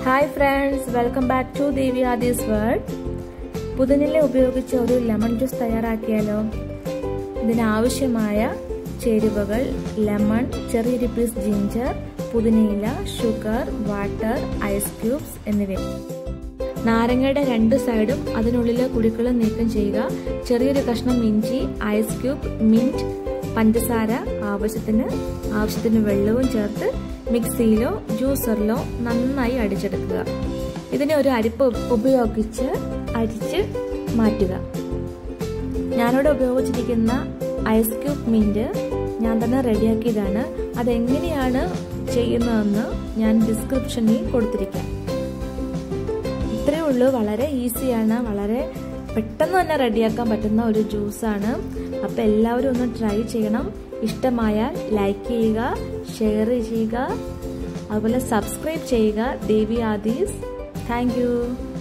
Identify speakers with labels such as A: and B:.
A: hi friends welcome back to Devi Aadi's world പുതിനില ഉപയോഗിച്ച് ഒരു ലെമൺ ജ്യൂസ് തയ്യാറാക്കിയാലോ ഇതിനാവശ്യമായ ചേരുവകൾ ലെമൺ ചെറിയൊരു പീസ് ജിഞ്ചർ പുതിനയില ഷുഗർ വാട്ടർ ഐസ് ക്യൂബ്സ് എന്നിവ നാരങ്ങയുടെ രണ്ട് സൈഡും അതിനുള്ളിലെ കുടിക്കളും നീക്കം ചെയ്യുക ചെറിയൊരു കഷ്ണം ഇഞ്ചി ഐസ് ക്യൂബ് മിന്റ് പഞ്ചസാര ആവശ്യത്തിന് ആവശ്യത്തിന് വെള്ളവും ചേർത്ത് മിക്സിയിലോ ജ്യൂസറിലോ നന്നായി അടിച്ചെടുക്കുക ഇതിനെ ഒരു അരിപ്പ് ഉപയോഗിച്ച് അരിച്ച് മാറ്റുക ഞാനിവിടെ ഉപയോഗിച്ചിരിക്കുന്ന ഐസ് ക്യൂബ് മിന്റ് ഞാൻ തന്നെ റെഡിയാക്കിയതാണ് അതെങ്ങനെയാണ് ചെയ്യുന്നതെന്ന് ഞാൻ ഡിസ്ക്രിപ്ഷനിൽ കൊടുത്തിരിക്കാം ഇത്രയേ ഉള്ളൂ വളരെ ഈസിയാണ് വളരെ പെട്ടെന്ന് തന്നെ റെഡിയാക്കാൻ പറ്റുന്ന ഒരു ജ്യൂസാണ് അപ്പോൾ എല്ലാവരും ഒന്ന് ട്രൈ ചെയ്യണം ഇഷ്ടമായാൽ ലൈക്ക് ചെയ്യുക ഷെയർ ചെയ്യുക അതുപോലെ സബ്സ്ക്രൈബ് ചെയ്യുക ദേവി ആദീസ് താങ്ക്